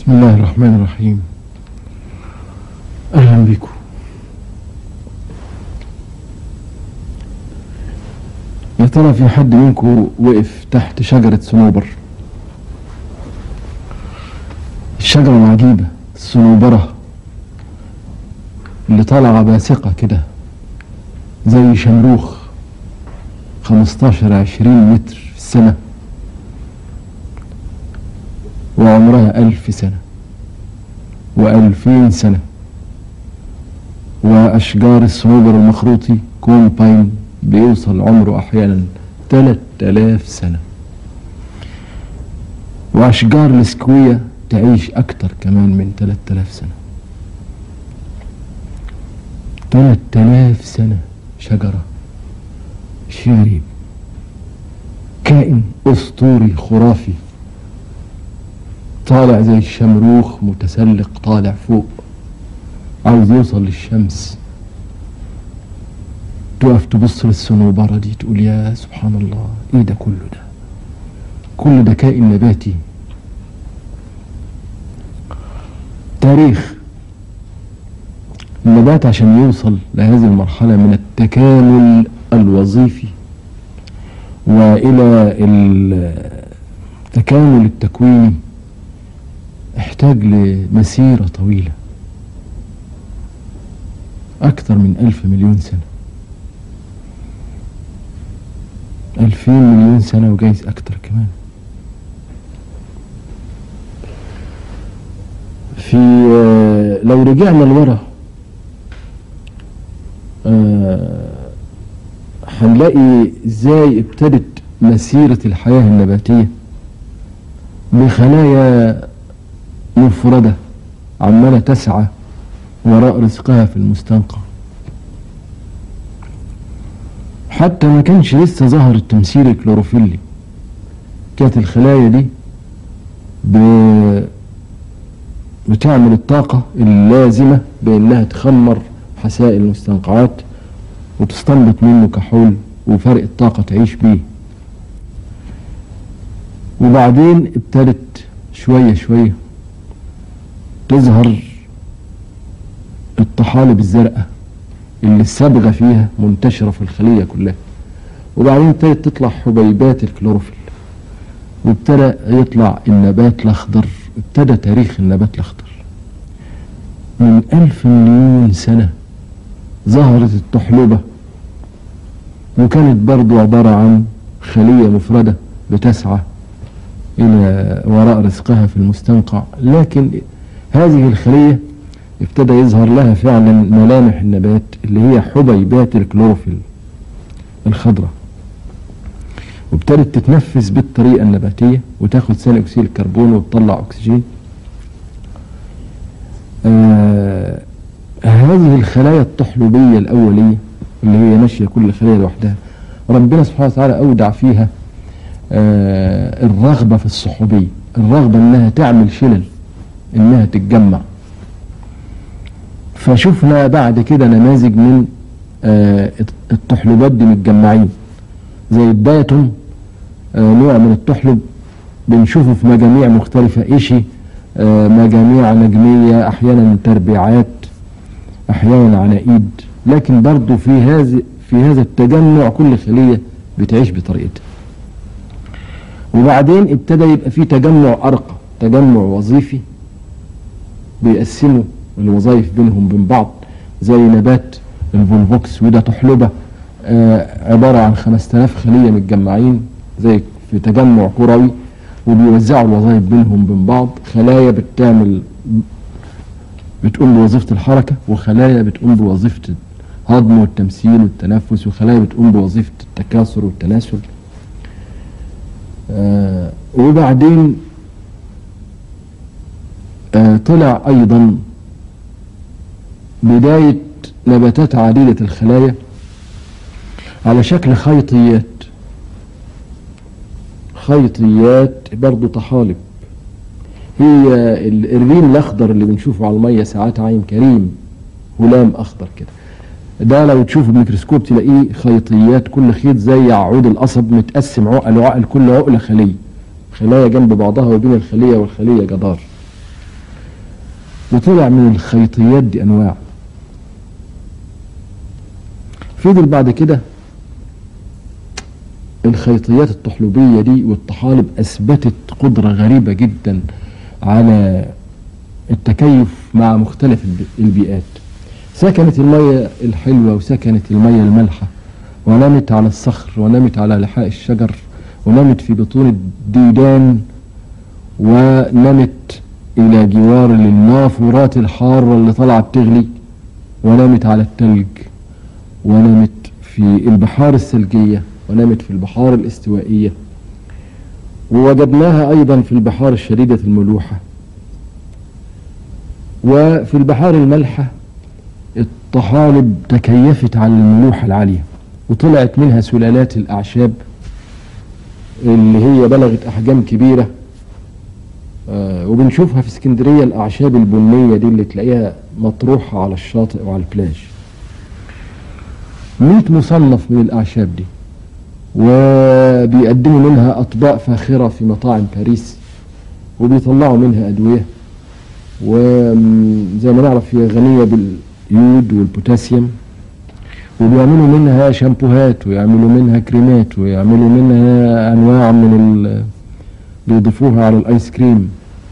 بسم الله الرحمن الرحيم أهلا بكم يا ترى في حد منكم وقف تحت شجرة صنوبر الشجرة العجيبة الصنوبرة اللي طالعة باسقة كده زي شمروخ 15 20 متر في السنة وعمرها ألف سنة وألفين سنة وأشجار الصنوبر المخروطي كون باين بيوصل عمره أحيانا تلات آلاف سنة وأشجار السكوية تعيش أكتر كمان من تلات آلاف سنة تلات آلاف سنة شجرة شيء غريب كائن أسطوري خرافي طالع زي الشمروخ متسلق طالع فوق عاوز يوصل للشمس تقف تبص للصنوبرة دي تقول يا سبحان الله ايه ده كله ده كل ده كائن نباتي تاريخ النبات عشان يوصل لهذه المرحلة من التكامل الوظيفي وإلى التكامل التكويني احتاج لمسيرة طويلة أكثر من ألف مليون سنة ألفين مليون سنة وجايز أكتر كمان في آه، لو رجعنا لورا آه، هنلاقي ازاي ابتدت مسيرة الحياة النباتية بخلايا مفردة عمالة تسعى وراء رزقها في المستنقع حتى ما كانش لسه ظهر التمثيل الكلوروفيلي كانت الخلايا دي ب... بتعمل الطاقة اللازمة بأنها تخمر حسائل المستنقعات وتستنبط منه كحول وفرق الطاقة تعيش بيه وبعدين ابتدت شوية شوية تظهر الطحالب الزرقاء اللي الصبغة فيها منتشرة في الخلية كلها وبعدين ابتدت تطلع حبيبات الكلوروفيل وابتدى يطلع النبات الأخضر ابتدى تاريخ النبات الأخضر من ألف مليون سنة ظهرت الطحلبة وكانت برضو عبارة عن خلية مفردة بتسعى إلى وراء رزقها في المستنقع لكن هذه الخلية ابتدى يظهر لها فعلا ملامح النبات اللي هي حبيبات الكلوروفيل الخضراء وابتدت تتنفس بالطريقة النباتية وتاخد ثاني أكسيد الكربون وتطلع أكسجين آه هذه الخلايا الطحلبية الأولية اللي هي ماشية كل خلية لوحدها ربنا سبحانه وتعالى أودع فيها آه الرغبة في الصحوبية الرغبة انها تعمل شلل انها تتجمع فشفنا بعد كده نماذج من آه الطحلبات دي متجمعين زي الدايتون آه نوع من الطحلب بنشوفه في مجاميع مختلفة إشي آه مجاميع نجمية أحيانا تربيعات أحيانا عناقيد لكن برضو في هذا في هذا التجمع كل خلية بتعيش بطريقتها وبعدين ابتدى يبقى في تجمع أرقى تجمع وظيفي بيقسموا الوظائف بينهم بين بعض زي نبات الفولفوكس وده طحلبة آه عبارة عن 5000 خلية متجمعين زي في تجمع كروي وبيوزعوا الوظائف بينهم بين بعض خلايا بتعمل بتقوم بوظيفة الحركة وخلايا بتقوم بوظيفة الهضم والتمثيل والتنفس وخلايا بتقوم بوظيفة التكاثر والتناسل آه وبعدين آه طلع أيضا بداية نباتات عديدة الخلايا على شكل خيطيات خيطيات برضو طحالب هي الريم الأخضر اللي بنشوفه على المية ساعات عين كريم هلام أخضر كده ده لو تشوفه بميكروسكوب تلاقيه خيطيات كل خيط زي عود القصب متقسم عقل وعقل كل عقلة خلية خلايا جنب بعضها وبين الخلية والخلية جدار وطلع من الخيطيات دي انواع فضل بعد كده الخيطيات الطحلبية دي والطحالب أثبتت قدرة غريبة جدا على التكيف مع مختلف الب- البيئات سكنت المية الحلوة وسكنت المية المالحة ونمت على الصخر ونمت على لحاء الشجر ونمت في بطون الديدان ونمت إلى جوار النافورات الحارة اللي طالعة بتغلي ونمت على التلج ونمت في البحار الثلجية ونمت في البحار الاستوائية ووجدناها أيضا في البحار الشديدة الملوحة وفي البحار المالحة الطحالب تكيفت على الملوحة العالية وطلعت منها سلالات الأعشاب اللي هي بلغت أحجام كبيرة آه، وبنشوفها في اسكندرية الأعشاب البنية دي اللي تلاقيها مطروحة على الشاطئ وعلى البلاج 100 مصنف من الأعشاب دي وبيقدموا منها أطباق فاخرة في مطاعم باريس وبيطلعوا منها أدوية وزي ما نعرف هي غنية باليود والبوتاسيوم وبيعملوا منها شامبوهات ويعملوا منها كريمات ويعملوا منها أنواع من ال بيضيفوها على الآيس كريم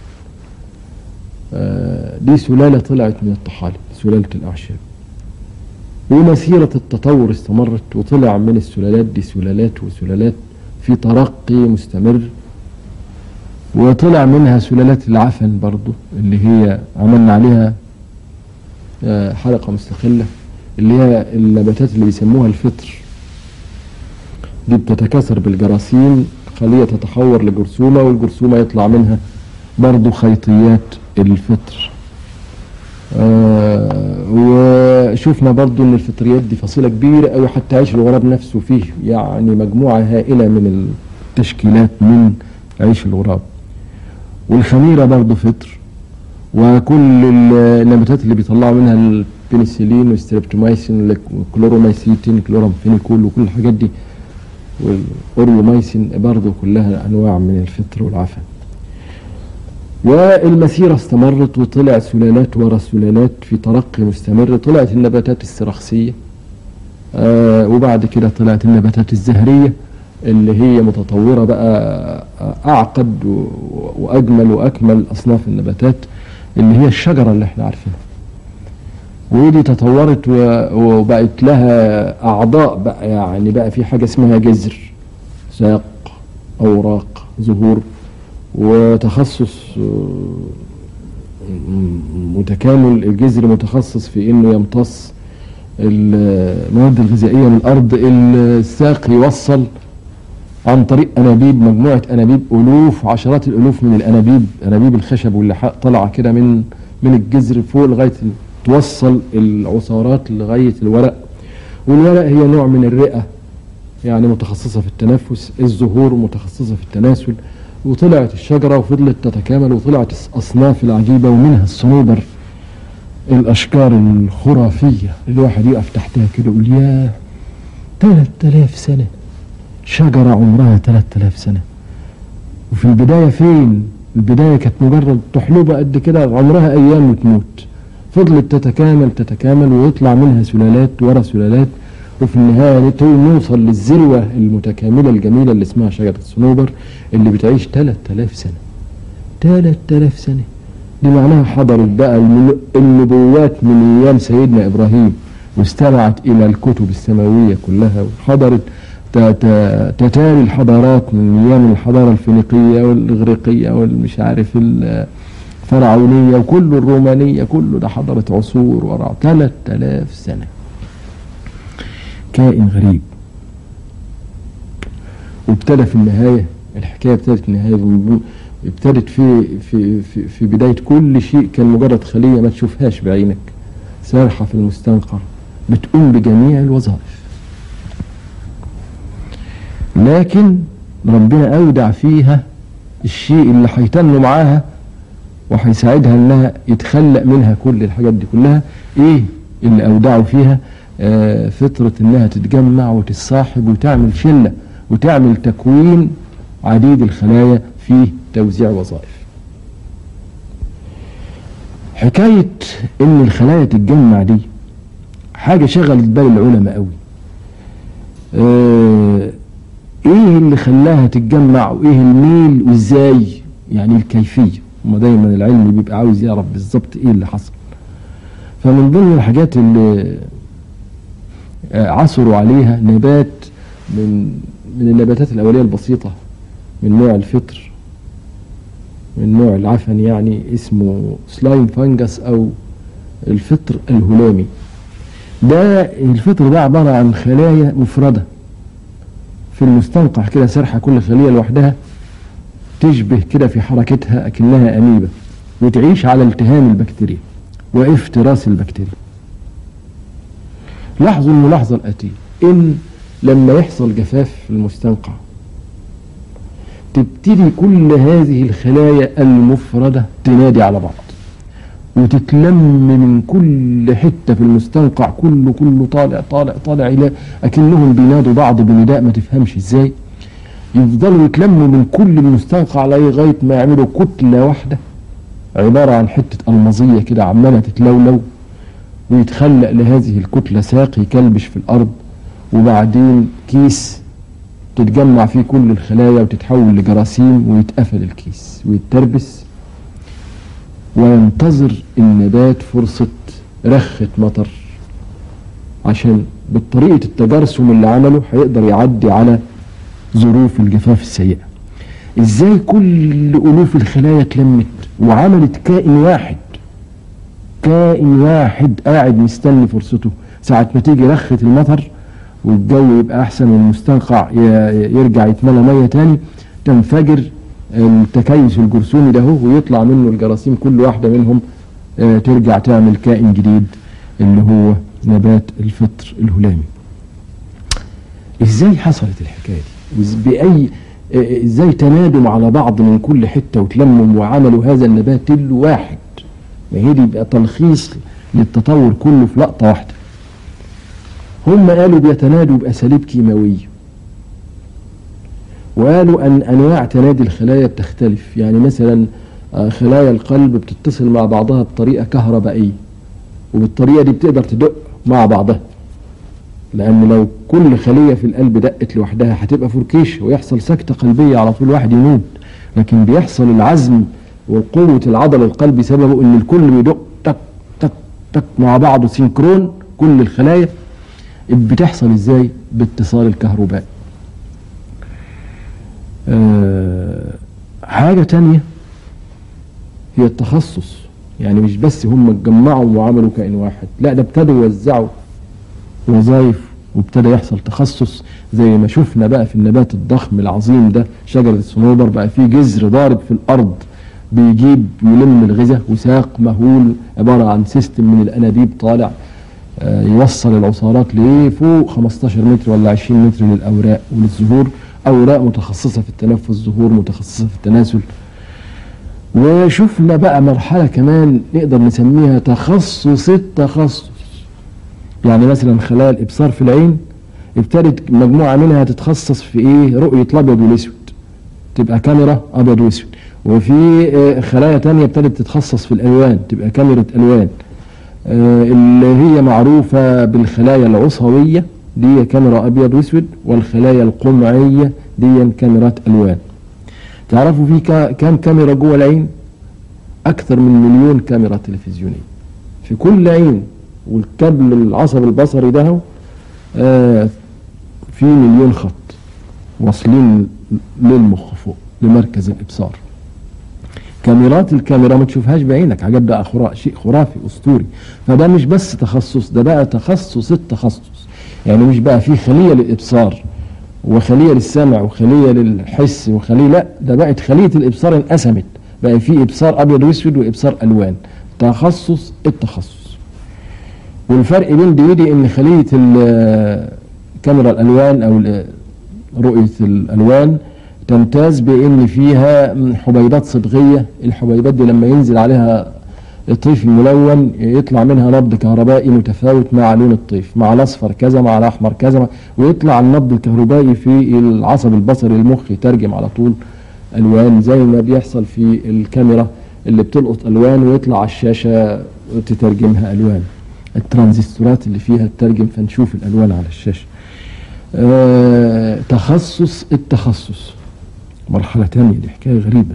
آه، دي سلالة طلعت من الطحالب سلالة الأعشاب ومسيرة التطور استمرت وطلع من السلالات دي سلالات وسلالات في ترقي مستمر وطلع منها سلالات العفن برضو اللي هي عملنا عليها آه، حلقة مستقلة اللي هي النباتات اللي بيسموها الفطر دي بتتكاثر بالجراثيم خلية تتحور لجرثومة والجرثومة يطلع منها برضو خيطيات الفطر آه وشفنا برضو ان الفطريات دي فصيلة كبيرة قوي حتى عيش الغراب نفسه فيه يعني مجموعة هائلة من التشكيلات من عيش الغراب والخميرة برضو فطر وكل النباتات اللي بيطلعوا منها البنسلين والستريبتومايسين والكلورومايسيتين كلورامفينيكول وكل الحاجات دي والأوريومايسين برضو كلها أنواع من الفطر والعفن والمسيرة استمرت وطلع سلالات ورا سلالات في ترقي مستمر طلعت النباتات السرخسية آه وبعد كده طلعت النباتات الزهرية اللي هي متطورة بقى أعقد و- وأجمل وأكمل أصناف النباتات اللي هي الشجرة اللي احنا عارفينها ودي تطورت و- وبقت لها أعضاء بقى يعني بقى في حاجة اسمها جذر ساق أوراق زهور وتخصص آه، م- متكامل الجذر متخصص في انه يمتص المواد الغذائيه من الارض الساق يوصل عن طريق انابيب مجموعه انابيب الوف عشرات الالوف من الانابيب انابيب الخشب واللحاء طالعه كده من من الجذر فوق لغايه ال- توصل العصارات لغايه الورق والورق هي نوع من الرئه يعني متخصصه في التنفس الزهور متخصصه في التناسل وطلعت الشجره وفضلت تتكامل وطلعت الاصناف العجيبه ومنها الصنوبر الاشجار الخرافيه الواحد يقف تحتها كده يقول ياه 3000 سنه شجره عمرها 3000 سنه وفي البدايه فين البدايه كانت مجرد طحلوبه قد كده عمرها ايام وتموت فضلت تتكامل تتكامل ويطلع منها سلالات ورا سلالات وفي النهاية نت- نوصل للذروة المتكاملة الجميلة اللي اسمها شجرة الصنوبر اللي بتعيش 3000 سنة 3000 سنة دي معناها حضرت بقى الم- النبوات من أيام سيدنا إبراهيم واستمعت إلى الكتب السماوية كلها وحضرت ت- ت- تتالي الحضارات من أيام الحضارة الفينيقية والإغريقية والمش عارف الفرعونية وكل الرومانية كله ده حضرت عصور ورا 3000 سنة كائن غريب وابتدى في النهاية الحكاية ابتدت في النهاية بم- ابتدت في في في, في بداية كل شيء كان مجرد خلية ما تشوفهاش بعينك سارحة في المستنقع بتقوم بجميع الوظائف لكن ربنا أودع فيها الشيء اللي هيتنوا معاها وهيساعدها انها يتخلق منها كل الحاجات دي كلها ايه اللي اودعوا فيها آه فطرة انها تتجمع وتتصاحب وتعمل شلة وتعمل تكوين عديد الخلايا في توزيع وظائف حكاية ان الخلايا تتجمع دي حاجة شغلت بال العلماء قوي اه ايه اللي خلاها تتجمع وايه الميل وازاي يعني الكيفية وما دايما العلم بيبقى عاوز يعرف بالظبط ايه اللي حصل فمن ضمن الحاجات اللي عثروا عليها نبات من من النباتات الأولية البسيطة من نوع الفطر من نوع العفن يعني اسمه سلايم فانجس أو الفطر الهلامي ده الفطر ده عبارة عن خلايا مفردة في المستنقع كده سرحة كل خلية لوحدها تشبه كده في حركتها أكنها أميبا وتعيش على التهام البكتيريا وافتراس البكتيريا لاحظوا الملاحظة الآتية إن لما يحصل جفاف في المستنقع تبتدي كل هذه الخلايا المفردة تنادي على بعض وتتلم من كل حتة في المستنقع كله كله طالع طالع طالع إلى أكنهم بينادوا بعض بنداء ما تفهمش إزاي يفضلوا يتلموا من كل المستنقع لغاية ما يعملوا كتلة واحدة عبارة عن حتة ألمظية كده عمالة تتلولو ويتخلق لهذه الكتلة ساق يكلبش في الأرض وبعدين كيس تتجمع فيه كل الخلايا وتتحول لجراثيم ويتقفل الكيس ويتربس وينتظر النبات فرصة رخة مطر عشان بطريقة التجرثم اللي عمله هيقدر يعدي على ظروف الجفاف السيئة ازاي كل ألوف الخلايا اتلمت وعملت كائن واحد كائن واحد قاعد مستني فرصته ساعة ما تيجي رخة المطر والجو يبقى أحسن والمستنقع يرجع يتملى مية تاني تنفجر التكيس الجرثومي ده ويطلع منه الجراثيم كل واحدة منهم ترجع تعمل كائن جديد اللي هو نبات الفطر الهلامي ازاي حصلت الحكاية دي بأي ازاي تنادم على بعض من كل حتة وتلمم وعملوا هذا النبات الواحد ما هي دي يبقى تلخيص للتطور كله في لقطة واحدة هم قالوا بيتنادوا بأساليب كيماوية وقالوا أن أنواع تنادي الخلايا بتختلف يعني مثلا خلايا القلب بتتصل مع بعضها بطريقة كهربائية وبالطريقة دي بتقدر تدق مع بعضها لأن لو كل خلية في القلب دقت لوحدها هتبقى فركيش ويحصل سكتة قلبية على طول واحد يموت لكن بيحصل العزم وقوة العضل القلبي سببه ان الكل بيدق تك تك تك مع بعضه سينكرون كل الخلايا بتحصل ازاي باتصال الكهرباء أه حاجة تانية هي التخصص يعني مش بس هم اتجمعوا وعملوا كائن واحد لا ده ابتدوا يوزعوا وظائف وابتدى يحصل تخصص زي ما شفنا بقى في النبات الضخم العظيم ده شجرة الصنوبر بقى فيه جذر ضارب في الأرض بيجيب يلم الغذاء وساق مهول عبارة عن سيستم من الأنابيب طالع آه يوصل العصارات لفوق 15 متر ولا 20 متر للأوراق وللزهور أوراق متخصصة في التنفس زهور متخصصة في التناسل وشفنا بقى مرحلة كمان نقدر نسميها تخصص التخصص يعني مثلا خلايا الإبصار في العين ابتدت مجموعة منها تتخصص في إيه رؤية الأبيض والأسود تبقى كاميرا أبيض وأسود وفي خلايا تانية ابتدت تتخصص في الألوان تبقى كاميرا ألوان اللي هي معروفة بالخلايا العصوية دي كاميرا أبيض وأسود والخلايا القمعية دي كاميرات ألوان تعرفوا في كام كاميرا جوه العين أكثر من مليون كاميرا تلفزيونية في كل عين والكابل العصب البصري ده آه في مليون خط واصلين للمخ فوق لمركز الإبصار كاميرات الكاميرا ما تشوفهاش بعينك حاجات بقى خرا شيء خرافي اسطوري فده مش بس تخصص ده بقى تخصص التخصص يعني مش بقى في خليه للابصار وخليه للسمع وخليه للحس وخليه لا ده بقت خليه الابصار انقسمت بقى في ابصار ابيض واسود وابصار الوان تخصص التخصص والفرق بين دي ودي ان خليه كاميرا الالوان او رؤيه الالوان تمتاز بان فيها حبيبات صبغيه الحبيبات دي لما ينزل عليها الطيف الملون يطلع منها نبض كهربائي متفاوت مع لون الطيف مع الاصفر كذا مع الاحمر كذا ويطلع النبض الكهربائي في العصب البصري المخ يترجم على طول الوان زي ما بيحصل في الكاميرا اللي بتلقط الوان ويطلع على الشاشه وتترجمها الوان الترانزستورات اللي فيها تترجم فنشوف الالوان على الشاشه آه تخصص التخصص مرحله ثانيه دي حكايه غريبه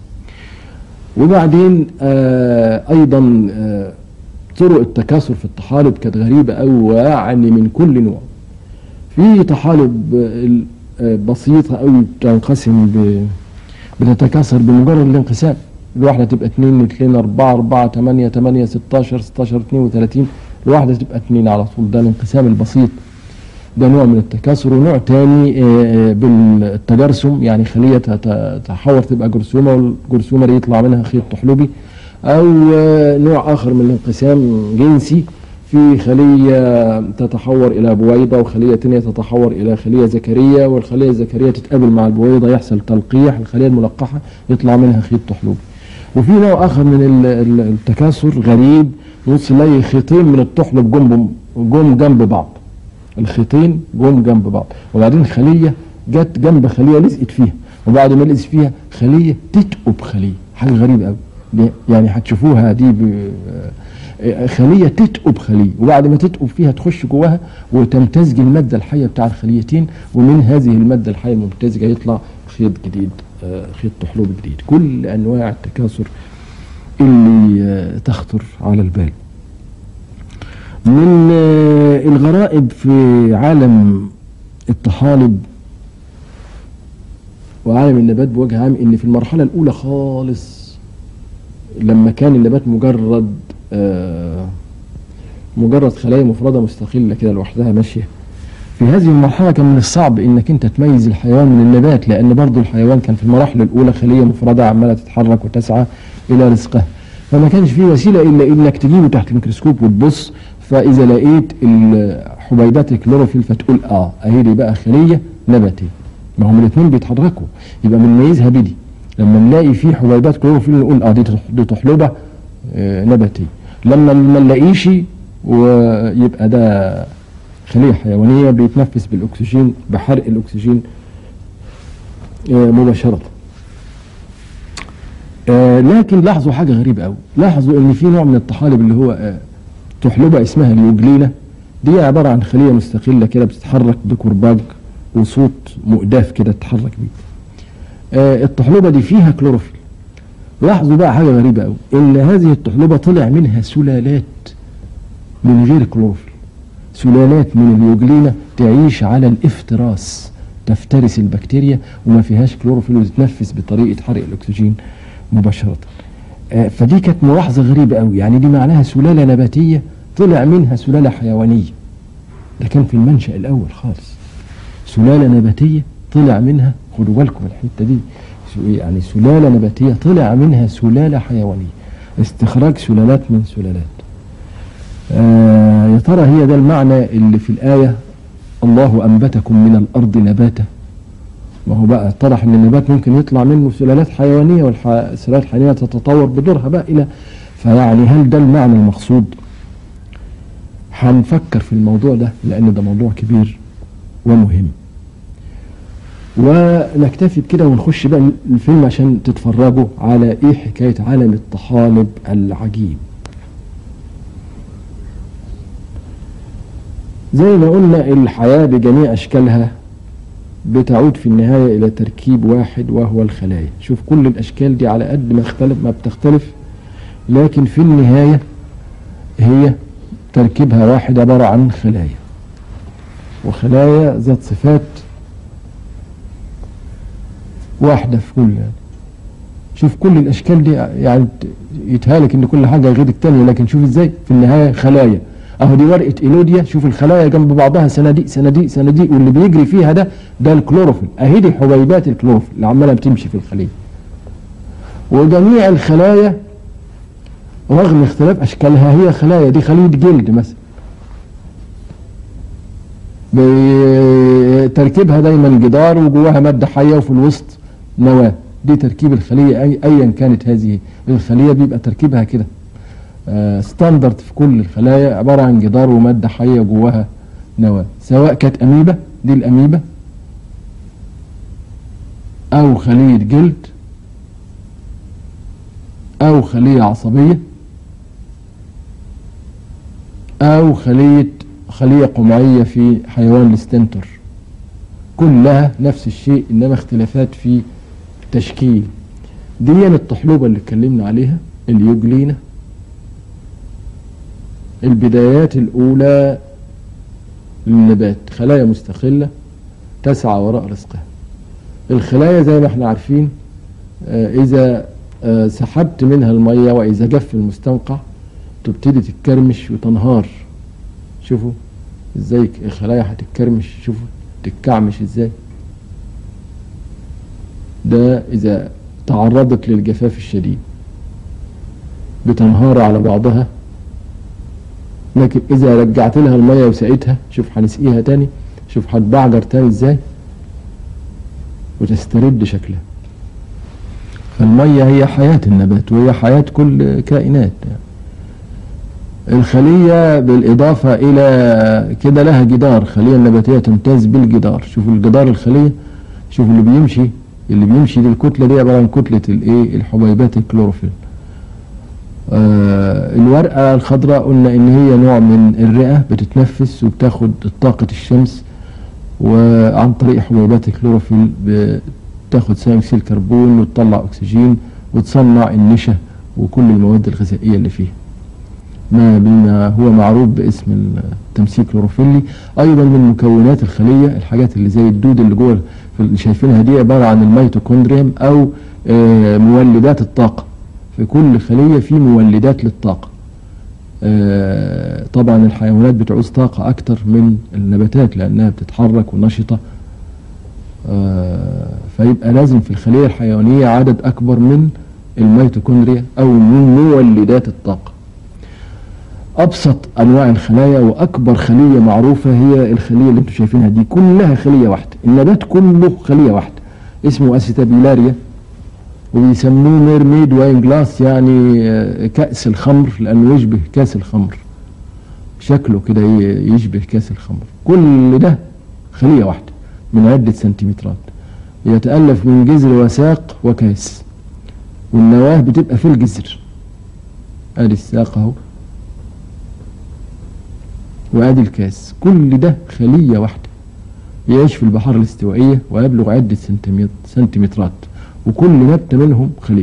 وبعدين آه ايضا آه طرق التكاثر في الطحالب كانت غريبه قوي ويعني من كل نوع في طحالب آه، بسيطه قوي بتنقسم ب- بتتكاثر بمجرد الانقسام الواحده تبقى 2 2 4 4 8 8 16 16 32 الواحده تبقى 2 على طول ده الانقسام البسيط ده نوع من التكاثر ونوع تاني آه، بالتجرسم يعني خلية تت- تتحور تبقى جرثومة والجرثومة دي يطلع منها خيط طحلبي أو آه، نوع آخر من الانقسام جنسي في خلية تتحور إلى بويضة وخلية تانية تتحور إلى خلية ذكرية والخلية الذكرية تتقابل مع البويضة يحصل تلقيح الخلية الملقحة يطلع منها خيط طحلبي وفي نوع آخر من ال- ال- التكاثر غريب نص تلاقي خيطين من الطحلب جنب جم جنب بعض الخيطين جم جنب بعض وبعدين خليه جت جنب خليه لزقت فيها وبعد ما لزقت فيها خليه تتقب خليه حاجه غريبه قوي دي- يعني هتشوفوها دي ب- آه، خليه تتقب خليه وبعد ما تتقب فيها تخش جواها وتمتزج الماده الحيه بتاع الخليتين ومن هذه الماده الحيه الممتزجه يطلع خيط جديد آه، خيط طحلوب جديد كل انواع التكاثر اللي آه، تخطر على البال من آه، الغرائب في عالم الطحالب وعالم النبات بوجه عام ان في المرحله الاولى خالص لما كان النبات مجرد آه، مجرد خلايا مفرده مستقله كده لوحدها ماشيه في هذه المرحله كان من الصعب انك انت تميز الحيوان من النبات لان برضو الحيوان كان في المراحل الاولى خليه مفرده عماله تتحرك وتسعى الى رزقها فما كانش في وسيله الا انك تجيبه تحت الميكروسكوب وتبص فاذا لقيت ال- حبيبات الكلوروفيل فتقول اه اهي دي بقى خليه نباتيه ما هم الاثنين بيتحركوا يبقى بنميزها بدي لما نلاقي في حبيبات كلوروفيل نقول اه دي تح- دي تحلبه آه، نباتيه لما ما نلاقيش ويبقى ده خليه حيوانيه بيتنفس بالاكسجين بحرق الاكسجين آه، مباشره آه، لكن لاحظوا حاجه غريبه قوي لاحظوا ان في نوع من الطحالب اللي هو آه، تحلبه اسمها اليوجلينا دي عباره عن خليه مستقله كده بتتحرك بكرباج وصوت مؤداف كده تتحرك بيه آه، الطحلبه دي فيها كلوروفيل لاحظوا بقى حاجه غريبه قوي ان هذه الطحلبه طلع منها سلالات من غير كلوروفيل سلالات من اليوجلينا تعيش على الافتراس تفترس البكتيريا وما فيهاش كلوروفيل وتتنفس بطريقه حرق الاكسجين مباشره آه، فدي كانت ملاحظه غريبه قوي يعني دي معناها سلاله نباتيه طلع منها سلاله حيوانيه ده كان في المنشا الاول خالص سلاله نباتيه طلع منها خدوا بالكم من الحته دي سو- يعني سلاله نباتيه طلع منها سلاله حيوانيه استخراج سلالات من سلالات آه يا ترى هي ده المعنى اللي في الآية الله أنبتكم من الأرض نباتا ما هو بقى اتضح ان النبات ممكن يطلع منه سلالات حيوانية والسلالات الحيوانية تتطور بدورها بقى إلى فيعني هل ده المعنى المقصود هنفكر في الموضوع ده لأن ده موضوع كبير ومهم ونكتفي بكده ونخش بقى الفيلم عشان تتفرجوا على ايه حكاية عالم الطحالب العجيب زي ما قلنا الحياة بجميع أشكالها بتعود في النهاية إلى تركيب واحد وهو الخلايا شوف كل الأشكال دي على قد ما اختلف ما بتختلف لكن في النهاية هي تركيبها واحد عبارة عن خلايا وخلايا ذات صفات واحدة في كل يعني شوف كل الأشكال دي يعني يتهالك إن كل حاجة غير التانية لكن شوف إزاي في النهاية خلايا اهو دي ورقه ايلوديا شوف الخلايا جنب بعضها صناديق صناديق صناديق واللي بيجري فيها ده ده الكلوروفيل اهي دي حبيبات الكلوروفيل اللي عماله بتمشي في الخليه وجميع الخلايا رغم اختلاف اشكالها هي خلايا دي خليه جلد مثلا بتركيبها دايما جدار وجواها ماده حيه وفي الوسط نواه دي تركيب الخليه أي ايا كانت هذه الخليه بيبقى تركيبها كده آه، ستاندرد في كل الخلايا عبارة عن جدار ومادة حية جواها نواة سواء كانت أميبا دي الأميبا أو خلية جلد أو خلية عصبية أو خلية خلية قمعية في حيوان الستنتر كلها نفس الشيء إنما اختلافات في تشكيل دي الطحلوبة اللي اتكلمنا عليها اليوجلينا البدايات الأولى للنبات خلايا مستقلة تسعى وراء رزقها الخلايا زي ما احنا عارفين آه، إذا آه، سحبت منها المية وإذا جف المستنقع تبتدي تتكرمش وتنهار شوفوا ازاي الخلايا هتتكرمش شوفوا تتكعمش ازاي ده إذا تعرضت للجفاف الشديد بتنهار على بعضها لكن إذا رجعت لها المية وسقيتها شوف هنسقيها تاني شوف هتبعجر تاني ازاي وتسترد شكلها فالمية هي حياة النبات وهي حياة كل كائنات يعني. الخلية بالإضافة إلى كده لها جدار خلية النباتية تمتاز بالجدار شوفوا الجدار الخلية شوفوا اللي بيمشي اللي بيمشي دي الكتلة دي عبارة عن كتلة الإيه الحبيبات الكلوروفيل آه الورقة الخضراء قلنا إن هي نوع من الرئة بتتنفس وبتاخد طاقة الشمس وعن طريق حبيبات الكلوروفيل بتاخد ثاني أكسيد الكربون وتطلع أكسجين وتصنع النشا وكل المواد الغذائية اللي فيها ما بما هو معروف باسم التمثيل كلوروفيلي ايضا من مكونات الخليه الحاجات اللي زي الدود اللي جوه اللي شايفينها دي عباره عن الميتوكوندريم او آه، مولدات الطاقه في كل خليه في مولدات للطاقه آه، طبعا الحيوانات بتعوز طاقه اكتر من النباتات لانها بتتحرك ونشطه آه، فيبقى لازم في الخليه الحيوانيه عدد اكبر من الميتوكوندريا او من مولدات الطاقه ابسط انواع الخلايا واكبر خليه معروفه هي الخليه اللي انتم شايفينها دي كلها خليه واحده النبات كله خليه واحده اسمه اسيتابيلاريا وبيسموه ميرميد واين جلاس يعني آه، كأس الخمر لأنه يشبه كأس الخمر شكله كده ي- يشبه كأس الخمر كل ده خلية واحدة من عدة سنتيمترات يتألف من جذر وساق وكاس والنواة بتبقى في الجذر ادي الساق اهو وادي الكاس كل ده خلية واحدة يعيش في البحار الاستوائية ويبلغ عدة سنتيمت- سنتيمترات وكل نبتة منهم خلية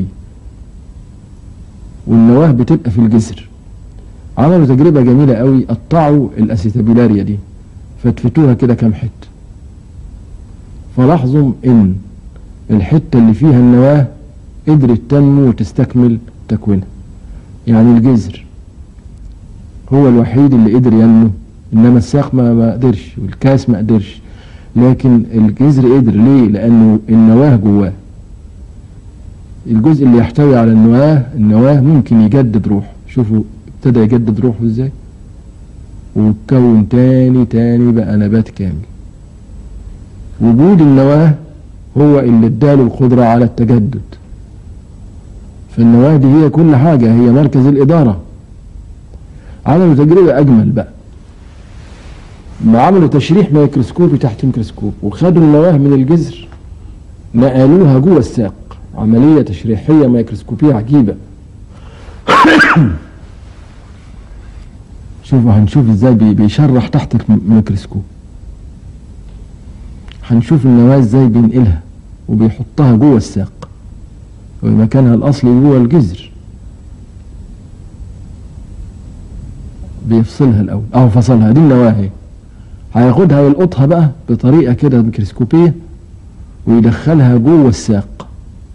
والنواة بتبقى في الجذر عملوا تجربة جميلة قوي قطعوا الاسيتابيلاريا دي فتفتوها كده كام حتة فلاحظوا ان الحتة اللي فيها النواة قدرت تنمو وتستكمل تكوينها يعني الجذر هو الوحيد اللي قدر ينمو انما الساق ما ما قدرش والكاس ما قدرش لكن الجذر قدر ليه لانه النواه جواه الجزء اللي يحتوي على النواه النواه ممكن يجدد روحه شوفوا ابتدى يجدد روحه ازاي واتكون تاني تاني بقى نبات كامل وجود النواه هو اللي اداله القدرة على التجدد فالنواه دي هي كل حاجة هي مركز الإدارة عملوا تجربة أجمل بقى ما عملوا تشريح ميكروسكوبي تحت ميكروسكوب وخدوا النواه من الجذر نقلوها جوه الساق عملية تشريحية ميكروسكوبية عجيبة شوفوا هنشوف ازاي بي- بيشرح تحت الميكروسكوب هنشوف النواة ازاي بينقلها وبيحطها جوه الساق ومكانها الأصلي جوه الجذر بيفصلها الأول أهو فصلها دي النواة اهي هياخدها ويلقطها بقى بطريقة كده ميكروسكوبية ويدخلها جوه الساق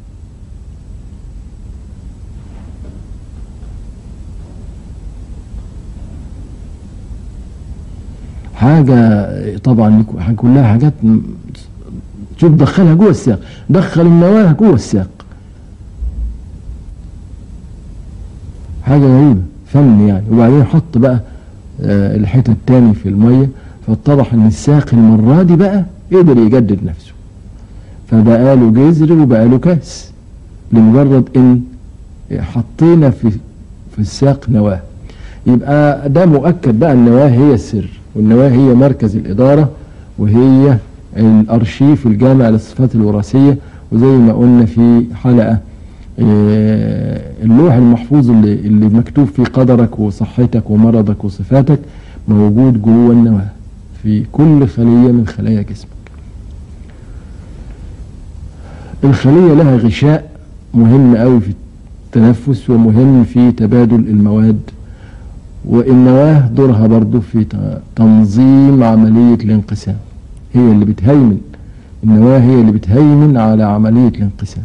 حاجة طبعا كلها حاجات م- شوف دخلها جوه الساق دخل النواة جوه الساق حاجة غريبة فن يعني وبعدين حط بقى آه، الحتة التاني في المية فاتضح ان الساق المرة دي بقى قدر يجدد نفسه فبقى له جذر وبقى له كاس لمجرد ان حطينا في في الساق نواه يبقى ده مؤكد بقى النواه هي السر والنواه هي مركز الإدارة وهي الأرشيف الجامع للصفات الوراثية وزي ما قلنا في حلقة آه، اللوح المحفوظ اللي, اللي مكتوب فيه قدرك وصحتك ومرضك وصفاتك موجود جوه النواة في كل خلية من خلايا جسمك الخلية لها غشاء مهم قوي في التنفس ومهم في تبادل المواد والنواة دورها برضو في ت- تنظيم عملية الانقسام هي اللي بتهيمن النواة هي اللي بتهيمن على عملية الانقسام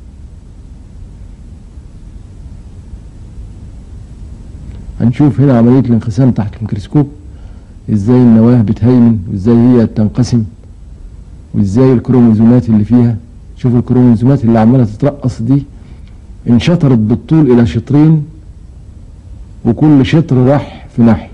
هنشوف هنا عملية الانقسام تحت الميكروسكوب ازاي النواة بتهيمن وازاي هي بتنقسم وازاي الكروموزومات اللي فيها شوف الكروموزومات اللي عمالة تترقص دي انشطرت بالطول الى شطرين وكل شطر راح في ناحية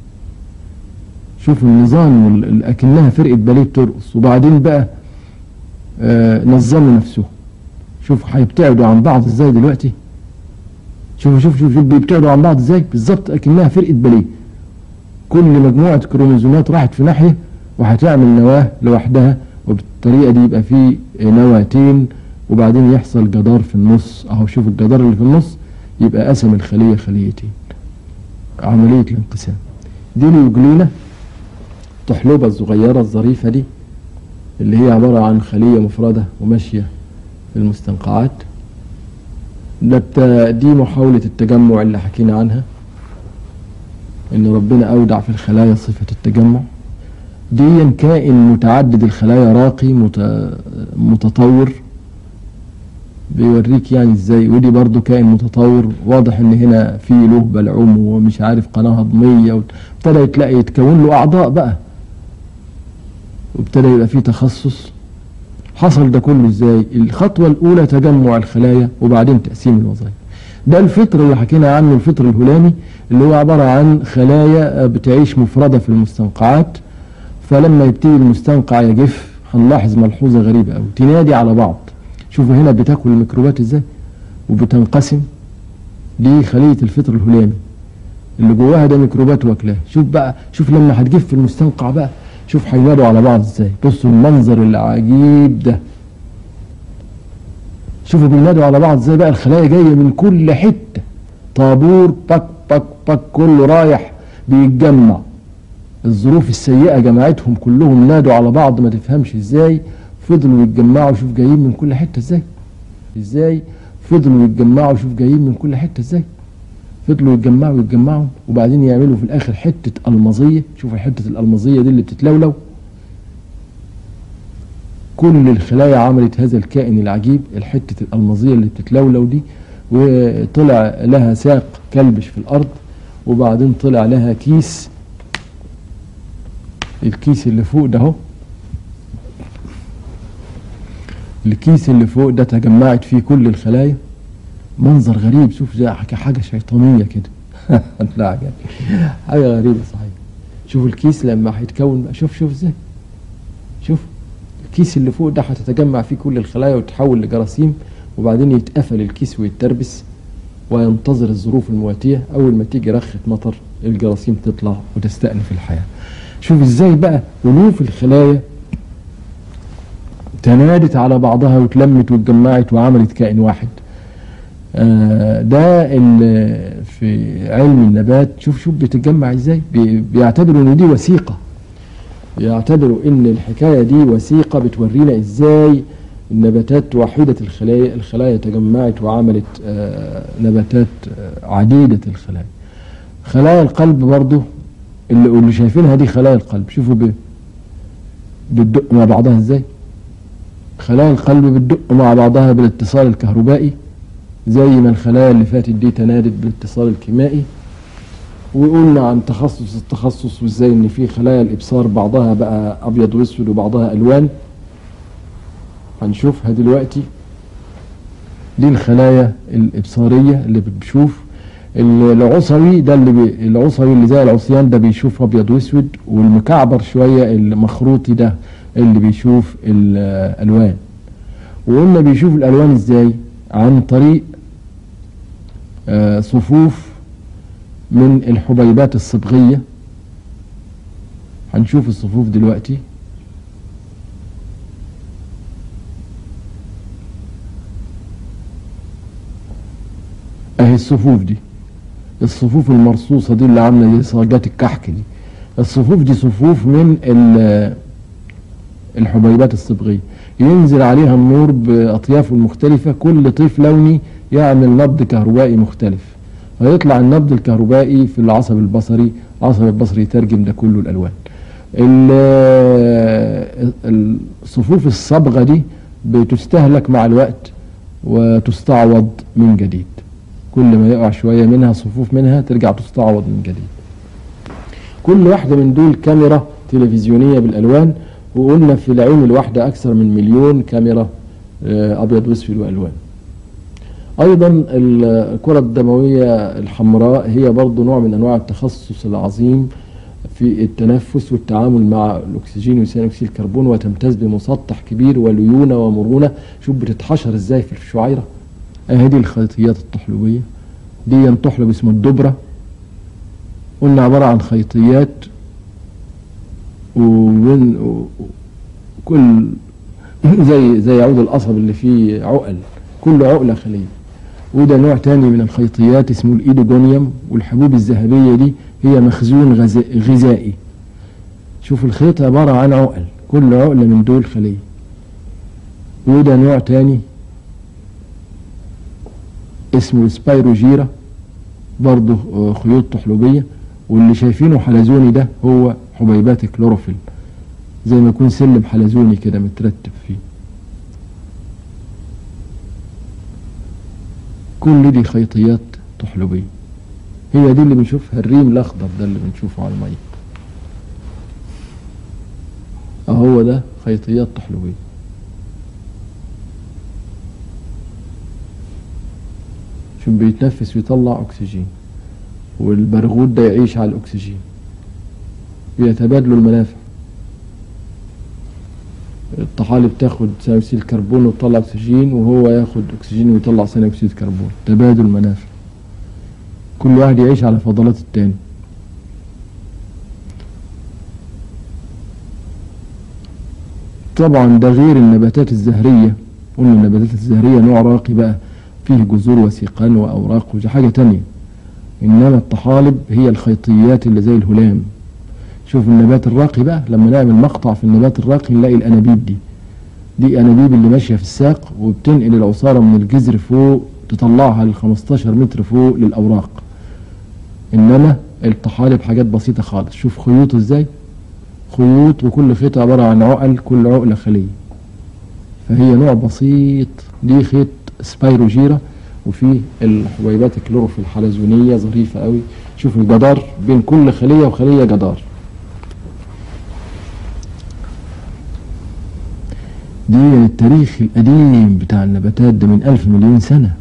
شوف النظام وال- ال- اكنها فرقة باليه بترقص وبعدين بقى آه نظموا نفسهم شوف هيبتعدوا عن بعض ازاي دلوقتي شوف شوف شوف, شوف بيبتعدوا عن بعض ازاي بالظبط اكنها فرقة باليه كل مجموعة كروموزومات راحت في ناحية وهتعمل نواة لوحدها وبالطريقة دي يبقى في نواتين وبعدين يحصل جدار في النص اهو شوف الجدار اللي في النص يبقى قسم الخلية خليتين عملية الانقسام دي اليوجلينا الطحلوبة الصغيرة الظريفة دي اللي هي عبارة عن خلية مفردة وماشية في المستنقعات ده بتا- دي محاولة التجمع اللي حكينا عنها ان ربنا اودع في الخلايا صفة التجمع دي كائن متعدد الخلايا راقي مت- متطور بيوريك يعني ازاي ودي برضو كائن متطور واضح ان هنا في له بلعوم ومش عارف قناة هضمية وابتدى تلاقي يتكون له اعضاء بقى وابتدى يبقى فيه تخصص حصل ده كله ازاي الخطوة الاولى تجمع الخلايا وبعدين تقسيم الوظائف ده الفطر اللي حكينا عنه الفطر الهلامي اللي هو عبارة عن خلايا بتعيش مفردة في المستنقعات فلما يبتدي المستنقع يجف هنلاحظ ملحوظة غريبة أوي تنادي على بعض شوفوا هنا بتاكل الميكروبات ازاي وبتنقسم دي خلية الفطر الهلامي اللي جواها ده ميكروبات واكلاها شوف بقى شوف لما هتجف في المستنقع بقى شوف هينادوا على بعض ازاي بصوا المنظر العجيب ده شوفوا بينادوا على بعض ازاي بقى الخلايا جايه من كل حته طابور بك بك بك كله رايح بيتجمع الظروف السيئه جمعتهم كلهم نادوا على بعض ما تفهمش ازاي فضلوا يتجمعوا شوف جايين من كل حته ازاي ازاي فضلوا يتجمعوا شوف جايين من كل حته ازاي فضلوا يتجمعوا يتجمعوا وبعدين يعملوا في الاخر حته المظيه شوف حته الالمظيه دي اللي بتتلولو كل الخلايا عملت هذا الكائن العجيب الحته الالمظيه اللي بتتلولو دي وطلع لها ساق كلبش في الارض وبعدين طلع لها كيس الكيس اللي فوق ده اهو الكيس اللي فوق ده تجمعت فيه كل الخلايا منظر غريب شوف زي حاجة شيطانية كده لا عجب. حاجة غريبة صحيح شوف الكيس لما هيتكون بقى شوف شوف ازاي شوف الكيس اللي فوق ده هتتجمع فيه كل الخلايا وتتحول لجراثيم وبعدين يتقفل الكيس ويتربس وينتظر الظروف المواتية أول ما تيجي رخة مطر الجراثيم تطلع وتستأنف الحياة شوف ازاي بقى ألوف الخلايا تنادت على بعضها وتلمت واتجمعت وعملت كائن واحد آه ده ال- في علم النبات شوف شوف بتتجمع ازاي بي- بيعتبروا ان دي وثيقة يعتبروا ان الحكاية دي وثيقة بتورينا ازاي النباتات وحيدة الخلايا الخلايا تجمعت وعملت آه نباتات آه عديدة الخلايا خلايا القلب برضو اللي, اللي شايفينها دي خلايا القلب شوفوا ب- بتدق مع بعضها ازاي خلايا القلب بتدق مع بعضها بالاتصال الكهربائي زي ما الخلايا اللي فاتت دي تنادت بالاتصال الكيميائي وقلنا عن تخصص التخصص وازاي ان في خلايا الابصار بعضها بقى ابيض واسود وبعضها الوان هنشوفها دلوقتي دي الخلايا الابصاريه اللي بتشوف العصوي ده اللي بي العصوي اللي زي العصيان ده بيشوف ابيض واسود والمكعبر شويه المخروطي ده اللي بيشوف الالوان وقلنا بيشوف الالوان ازاي عن طريق آه، صفوف من الحبيبات الصبغيه هنشوف الصفوف دلوقتي اهي الصفوف دي الصفوف المرصوصة دي اللي عاملة زي صاجات الكحك دي الصفوف دي صفوف من ال- الحبيبات الصبغية ينزل عليها النور بأطيافه المختلفة كل طيف لوني يعمل نبض كهربائي مختلف فيطلع النبض الكهربائي في العصب البصري العصب البصري يترجم ده كله الألوان ال- الصفوف الصبغة دي بتستهلك مع الوقت وتستعوض من جديد كل ما يقع شوية منها صفوف منها ترجع تستعوض من جديد كل واحدة من دول كاميرا تلفزيونية بالألوان وقلنا في العين الواحدة أكثر من مليون كاميرا آه، أبيض وأسود وألوان أيضا الكرة الدموية الحمراء هي برضو نوع من أنواع التخصص العظيم في التنفس والتعامل مع الأكسجين وثاني أكسيد الكربون وتمتاز بمسطح كبير وليونة ومرونة شوف بتتحشر إزاي في الشعيرة أهدي الخيطيات الطحلوية دي طحلب اسمه الدبرة قلنا عبارة عن خيطيات ومن كل زي زي عود القصب اللي فيه عقل كل عقلة خلية وده نوع تاني من الخيطيات اسمه الايدوجونيوم والحبوب الذهبية دي هي مخزون غذا- غذائي شوف الخيط عبارة عن عقل كل عقلة من دول خلية وده نوع تاني اسمه سبايروجيرا برضه آه، خيوط طحلوبية واللي شايفينه حلزوني ده هو حبيبات الكلوروفيل زي ما يكون سلم حلزوني كده مترتب فيه كل دي خيطيات طحلوبية هي دي اللي بنشوفها الريم الأخضر ده اللي بنشوفه على المية أهو ده خيطيات طحلوبية شوف بيتنفس ويطلع أكسجين والبرغوث ده يعيش على الأكسجين بيتبادلوا المنافع الطحالب تاخد ثاني أكسيد الكربون وتطلع أكسجين وهو ياخد أكسجين ويطلع ثاني أكسيد الكربون تبادل منافع كل واحد يعيش على فضلات التاني طبعا ده غير النباتات الزهرية قلنا النباتات الزهرية نوع راقي بقى فيه جذور وسيقان وأوراق ودي حاجة تانية إنما الطحالب هي الخيطيات اللي زي الهلام شوف النبات الراقي بقى لما نعمل مقطع في النبات الراقي نلاقي الأنابيب دي دي أنابيب اللي ماشية في الساق وبتنقل العصارة من الجذر فوق تطلعها ل 15 متر فوق للأوراق إنما الطحالب حاجات بسيطة خالص شوف خيوطه إزاي خيوط وكل خيط عبارة عن عقل كل عقلة خلية فهي نوع بسيط دي خيط سبايروجيرا وفي الحبيبات الكلوروفيل الحلزونية ظريفة قوي شوف الجدار بين كل خلية وخلية جدار دي التاريخ القديم بتاع النباتات ده من ألف مليون سنة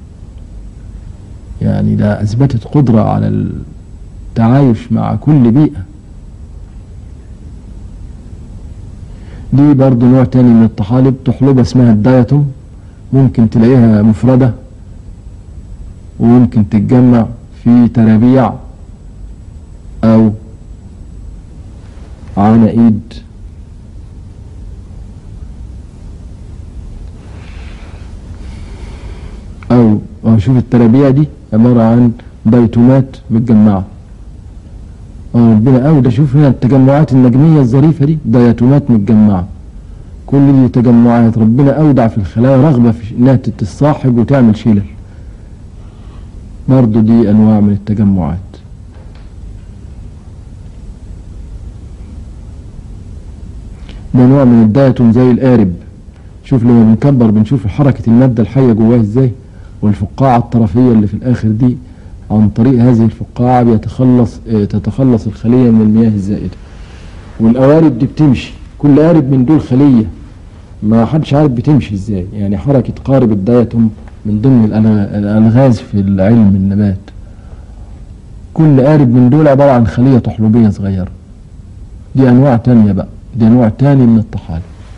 يعني ده أثبتت قدرة على التعايش مع كل بيئة دي برضو نوع تاني من الطحالب طحلبة اسمها الدايتوم ممكن تلاقيها مفردة وممكن تتجمع في ترابيع أو عناقيد أو أو شوف الترابيع دي عبارة عن دايتومات متجمعة اه ربنا قوي ده شوف هنا التجمعات النجمية الظريفة دي دايتومات متجمعة كل دي تجمعات ربنا أودع في الخلايا رغبة في إنها تتصاحب وتعمل شلل برضو دي أنواع من التجمعات ده نوع من الدايتوم زي القارب شوف لما بنكبر بنشوف حركة المادة الحية جواه ازاي والفقاعة الطرفية اللي في الآخر دي عن طريق هذه الفقاعة بيتخلص اه تتخلص الخلية من المياه الزائدة والقوارب دي بتمشي كل قارب من دول خلية ما حدش عارف بتمشي ازاي يعني حركة قارب الدايتوم من ضمن الألغ- الألغاز في العلم النبات كل قارب من دول عبارة عن خلية طحلوبية صغيرة دي أنواع تانية بقى دي نوع تاني من الطحالب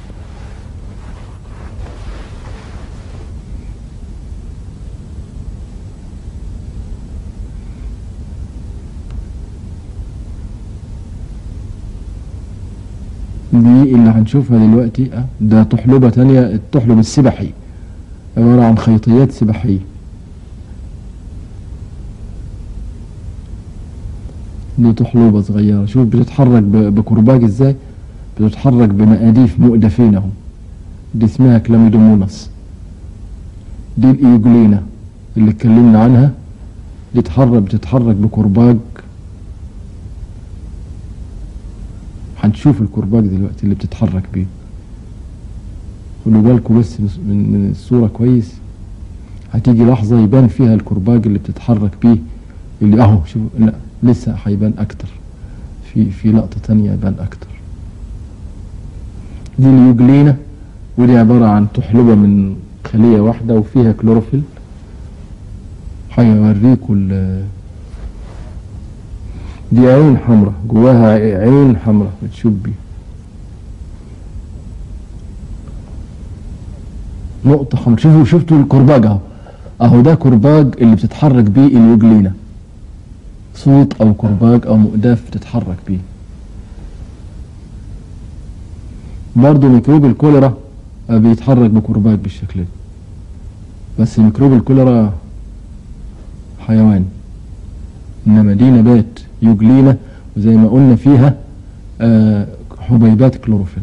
دي اللي هنشوفها دلوقتي اه ده طحلبة تانية الطحلب السبحي عبارة عن خيطيات سبحية دي طحلوبة صغيرة شوف بتتحرك ب- بكرباج ازاي بتتحرك بمقاديف مؤدفين اهو دي اسمها كلاميدومونس دي الايجولينا اللي اتكلمنا عنها دي تتحرك بتتحرك بكرباج هنشوف الكرباج دلوقتي اللي بتتحرك بيه خلوا بالكم بس من من الصورة كويس هتيجي لحظة يبان فيها الكرباج اللي بتتحرك بيه اللي اهو شوف لا لسه هيبان اكتر في في لقطة تانية يبان اكتر دي اليوجلينا ودي عبارة عن طحلبة من خلية واحدة وفيها كلوروفيل هيوريكوا ال- دي عين حمراء جواها عين حمراء بتشوف بيها نقطة حمراء شوفوا شفتوا الكرباج اهو اهو ده كرباج اللي بتتحرك بيه اليوجلينا صوت او كرباج او مؤداف بتتحرك بيه برضه ميكروب الكوليرا آه، بيتحرك بكرباج بالشكل ده بس ميكروب الكوليرا حيوان انما دي نبات يوجلينا وزي ما قلنا فيها آه، حبيبات كلوروفيل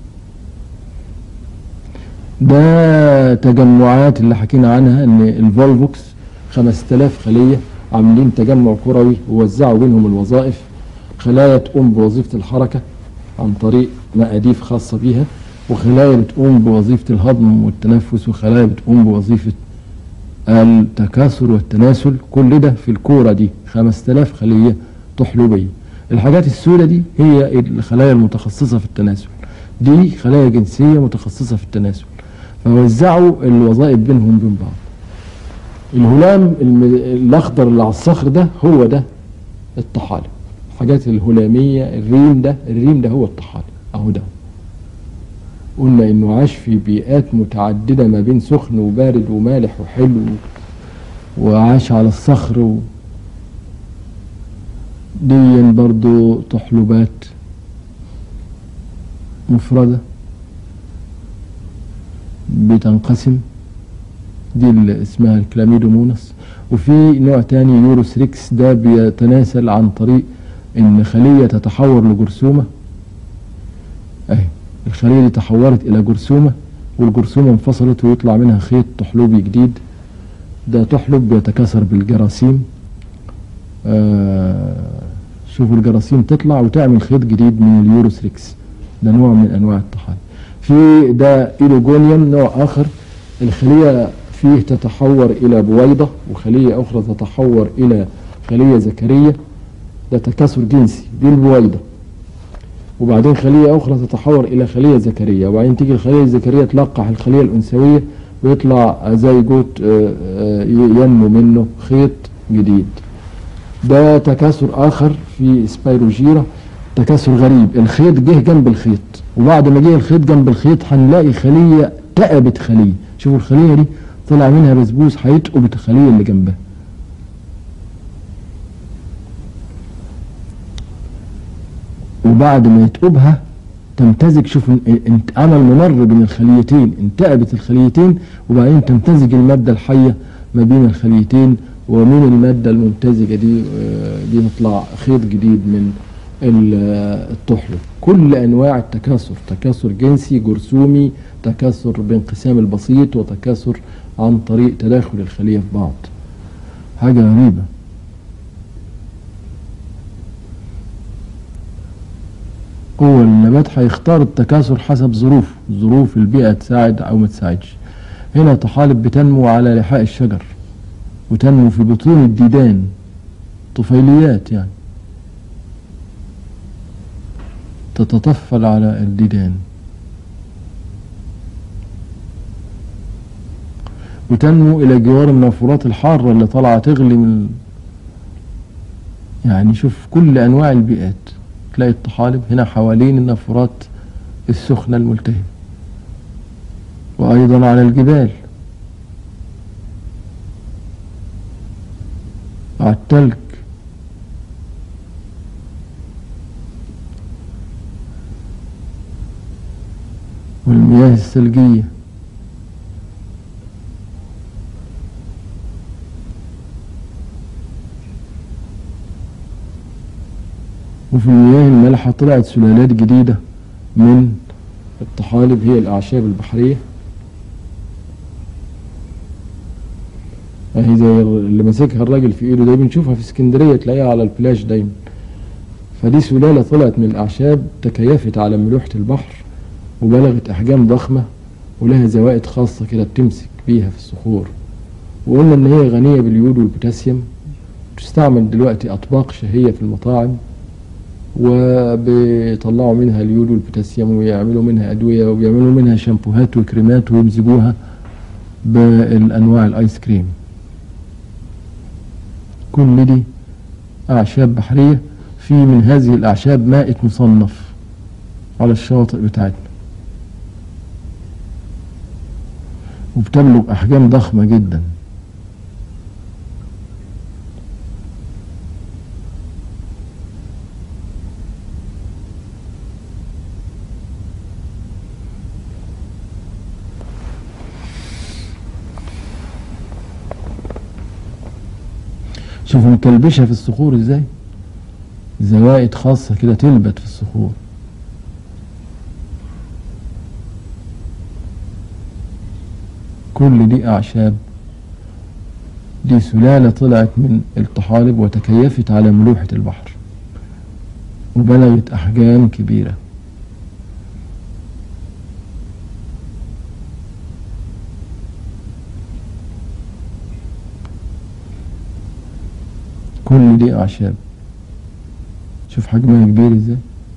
ده تجمعات اللي حكينا عنها ان الفولفوكس 5000 خلية عاملين تجمع كروي ووزعوا بينهم الوظائف خلايا تقوم بوظيفة الحركة عن طريق مقاديف خاصة بيها وخلايا بتقوم بوظيفة الهضم والتنفس وخلايا بتقوم بوظيفة التكاثر والتناسل كل ده في الكورة دي 5000 خلية طحلوبية الحاجات السوداء دي هي الخلايا المتخصصة في التناسل دي خلايا جنسية متخصصة في التناسل فوزعوا الوظائف بينهم وبين بعض الهلام الم- الاخضر اللي على الصخر ده هو ده الطحالب الحاجات الهلامية الريم ده الريم ده هو الطحالب اهو ده قلنا انه عاش في بيئات متعددة ما بين سخن وبارد ومالح وحلو وعاش على الصخر و... دي برضو طحلبات مفردة بتنقسم دي اللي اسمها الكلاميدومونس وفي نوع تاني يوروس ريكس ده بيتناسل عن طريق ان خلية تتحور لجرثومة اهي الخلية دي تحورت الى جرثومة والجرثومة انفصلت ويطلع منها خيط طحلوبي جديد ده طحلب بيتكاثر بالجراثيم آه شوفوا الجراثيم تطلع وتعمل خيط جديد من اليوروس ريكس ده نوع من انواع الطحالب في ده ايلوجونيوم نوع اخر الخلية فيه تتحور الى بويضة وخلية اخرى تتحور الى خلية ذكرية ده تكاثر جنسي دي البويضة وبعدين خلية أخرى تتحور إلى خلية ذكرية وبعدين تيجي الخلية الذكرية تلقح الخلية الأنثوية ويطلع زيجوت آه، آه، ينمو منه خيط جديد ده تكاثر آخر في سبايروجيرا تكاثر غريب الخيط جه جنب الخيط وبعد ما جه الخيط جنب الخيط هنلاقي خلية تقبت خلية شوفوا الخلية دي طلع منها بسبوس هيتقب الخلية اللي جنبها وبعد ما يتقبها تمتزج شوف ان- انت عمل ممر بين الخليتين انتقبت الخليتين وبعدين تمتزج المادة الحية ما بين الخليتين ومن المادة الممتزجة دي آه، دي تطلع خيط جديد من ال- آه، الطحلب كل انواع التكاثر تكاثر جنسي جرثومي تكاثر بانقسام البسيط وتكاثر عن طريق تداخل الخلية في بعض حاجة غريبة هو النبات هيختار التكاثر حسب ظروفه ظروف البيئة تساعد أو ما تساعدش هنا طحالب بتنمو على لحاء الشجر وتنمو في بطون الديدان طفيليات يعني تتطفل على الديدان وتنمو إلى جوار النافورات الحارة اللي طالعة تغلي من يعني شوف كل أنواع البيئات تلاقي الطحالب هنا حوالين النافورات السخنة الملتهبة وأيضا على الجبال على التلج والمياه الثلجية وفي المياه المالحة طلعت سلالات جديدة من الطحالب هي الأعشاب البحرية اهي زي اللي ماسكها الراجل في ايده ده بنشوفها في اسكندرية تلاقيها على البلاج دايما فدي سلالة طلعت من الأعشاب تكيفت على ملوحة البحر وبلغت أحجام ضخمة ولها زوائد خاصة كده بتمسك بيها في الصخور وقلنا إن هي غنية باليود والبوتاسيوم تستعمل دلوقتي أطباق شهية في المطاعم وبيطلعوا منها اليود والبوتاسيوم ويعملوا منها أدوية وبيعملوا منها شامبوهات وكريمات ويمزجوها بالأنواع الآيس كريم كل دي أعشاب بحرية في من هذه الأعشاب مائة مصنف على الشواطئ بتاعتنا وبتبلغ أحجام ضخمة جدا شوفوا مكلبشة في الصخور ازاي زوائد خاصة كده تلبت في الصخور كل دي أعشاب دي سلالة طلعت من الطحالب وتكيفت على ملوحة البحر وبلغت أحجام كبيرة كل دي أعشاب شوف حجمها كبير ازاي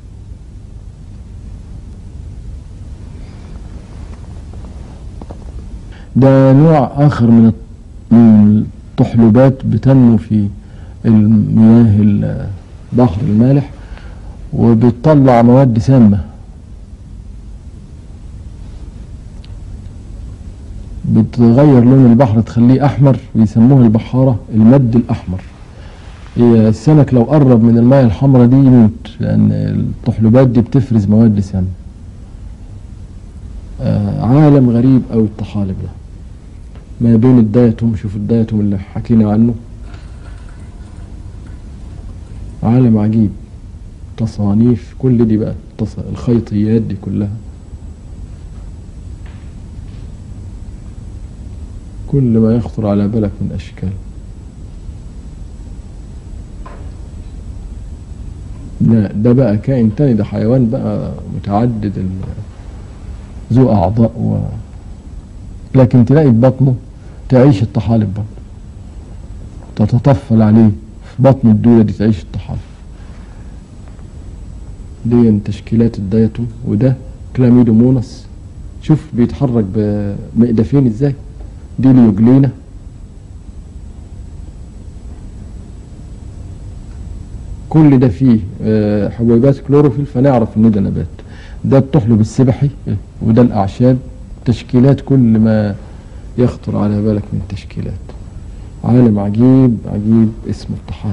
ده نوع آخر من من الطحلبات بتنمو في المياه البحر المالح وبتطلع مواد سامة بتغير لون البحر تخليه أحمر ويسموه البحارة المد الأحمر هي السمك لو قرب من المياه الحمراء دي يموت لأن الطحلبات دي بتفرز مواد سامة آه عالم غريب أوي الطحالب ده ما بين الدايتوم شوف الدايتوم اللي حكينا عنه عالم عجيب تصانيف كل دي بقى الخيطيات دي كلها كل ما يخطر على بالك من أشكال لا ده بقى كائن تاني ده حيوان بقى متعدد ذو أعضاء و... لكن تلاقي في بطنه تعيش الطحالب برضه تتطفل عليه في بطن الدولة دي تعيش الطحالب دي من تشكيلات الدايتوم وده كلاميدومونس شوف بيتحرك بمقدفين ازاي دي اليوجلينا كل ده فيه حبيبات كلوروفيل فنعرف ان ده نبات ده الطحلب السبحي وده الاعشاب تشكيلات كل ما يخطر على بالك من تشكيلات عالم عجيب عجيب اسمه الطحالب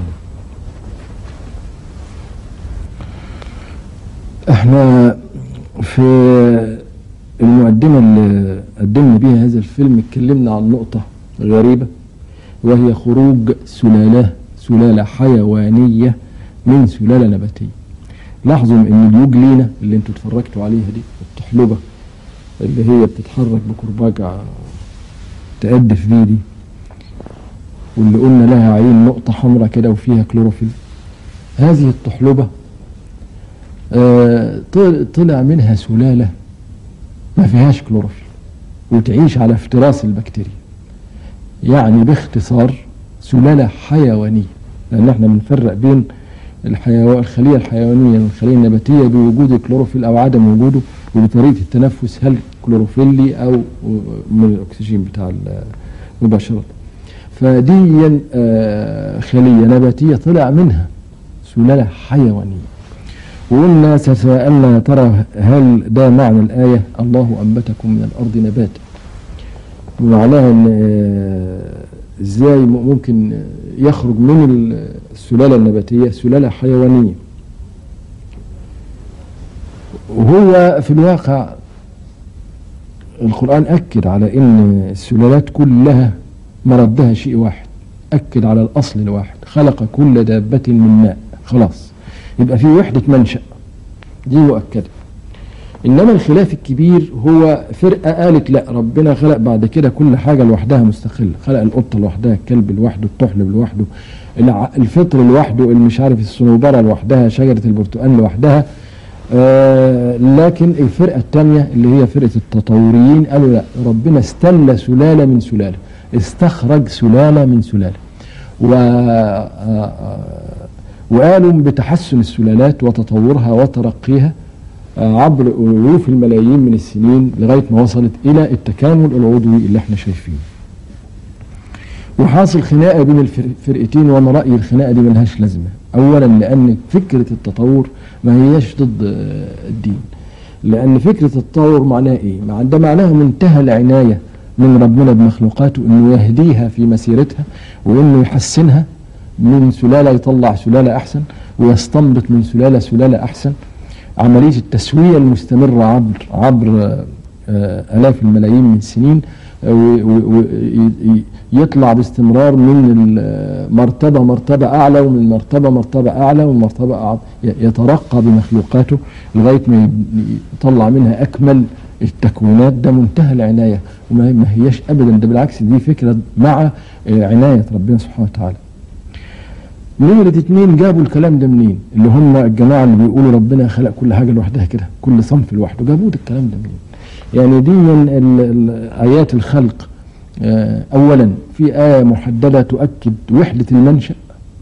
احنا في المقدمة اللي قدمنا بيها هذا الفيلم اتكلمنا عن نقطة غريبة وهي خروج سلالة سلالة حيوانية من سلالة نباتية لاحظوا ان اليوجلينا اللي انتوا اتفرجتوا عليها دي الطحلبة اللي هي بتتحرك بكرباج تقدف بيه دي واللي قلنا لها عين نقطة حمراء كده وفيها كلوروفيل هذه الطحلبة آه طلع منها سلالة ما فيهاش كلوروفيل وتعيش على افتراس البكتيريا يعني باختصار سلالة حيوانية لأن احنا بنفرق بين الحيوان الخلية الحيوانية والخلية النباتية بوجود الكلوروفيل أو عدم وجوده وبطريقة التنفس هل كلوروفيلي أو من الأكسجين بتاع مباشرة فدي خلية نباتية طلع منها سلالة حيوانية وقلنا تساءلنا ترى هل ده معنى الآية الله أنبتكم من الأرض نباتا ومعناها ان ازاي ممكن يخرج من السلالة النباتية سلالة حيوانية وهو في الواقع القرآن أكد على أن السلالات كلها مردها شيء واحد أكد على الأصل الواحد خلق كل دابة من ماء خلاص يبقى في وحدة منشأ دي مؤكدة إنما الخلاف الكبير هو فرقة قالت لا ربنا خلق بعد كده كل حاجة لوحدها مستقلة خلق القطة لوحدها الكلب لوحده الطحلب لوحده الع- الفطر لوحده اللي مش عارف الصنوبرة لوحدها شجرة البرتقال لوحدها آه لكن الفرقة الثانية اللي هي فرقة التطوريين قالوا لا ربنا استل سلالة من سلالة استخرج سلالة من سلالة و آه، آه، وقالوا بتحسن السلالات وتطورها وترقيها آه، عبر ألوف الملايين من السنين لغاية ما وصلت إلى التكامل العضوي اللي احنا شايفينه وحاصل خناقة بين الفرقتين وأنا رأيي الخناقة دي ملهاش لازمة أولا لأن فكرة التطور ما هياش ضد آه، الدين لأن فكرة التطور معناها إيه؟ مع- ده معناها منتهى العناية من ربنا بمخلوقاته إنه يهديها في مسيرتها وإنه يحسنها من سلالة يطلع سلالة أحسن ويستنبط من سلالة سلالة أحسن عملية التسوية المستمرة عبر عبر آه، آه، آلاف الملايين من السنين ويطلع باستمرار من المرتبة مرتبة أعلى ومن مرتبة مرتبة أعلى ومن مرتبة أعلى يترقى بمخلوقاته لغاية ما يطلع منها أكمل التكوينات ده منتهى العناية وما ما هياش أبدا ده بالعكس دي فكرة مع آه، عناية ربنا سبحانه وتعالى نمرة اتنين جابوا الكلام ده منين؟ اللي هم الجماعة اللي بيقولوا ربنا خلق كل حاجة لوحدها كده، كل صنف لوحده، جابوا ده الكلام ده منين؟ يعني دي من ال- ال- آيات الخلق آه، أولا في آية محددة تؤكد وحدة المنشأ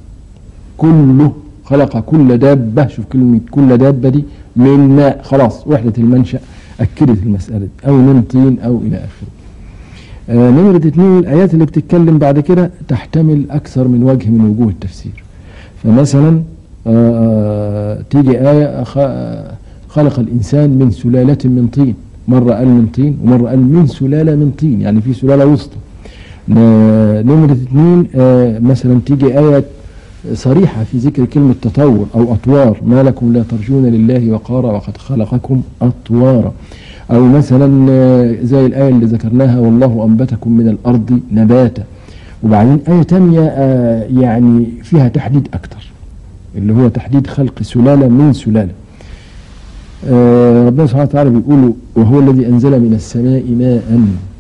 كله خلق كل دابة شوف كلمة كل دابة دي من ماء خلاص وحدة المنشأ أكدت المسألة دي أو من طين أو إلى آخره آه، نمرة اتنين الآيات اللي بتتكلم بعد كده تحتمل أكثر من وجه من وجوه التفسير فمثلا آه، تيجي آية خ- خلق الإنسان من سلالة من طين مرة قال من طين ومرة قال من سلالة من طين يعني في سلالة وسطى ن- نمرة اتنين آه، مثلا تيجي آية صريحة في ذكر كلمة تطور أو أطوار ما لكم لا ترجون لله وقارا وقد خلقكم أطوارا أو مثلا آه، زي الآية اللي ذكرناها والله أنبتكم من الأرض نباتا وبعدين آية تانية آه، يعني فيها تحديد أكتر اللي هو تحديد خلق سلالة من سلالة آه، ربنا سبحانه وتعالى بيقول وهو الذي أنزل من السماء ماء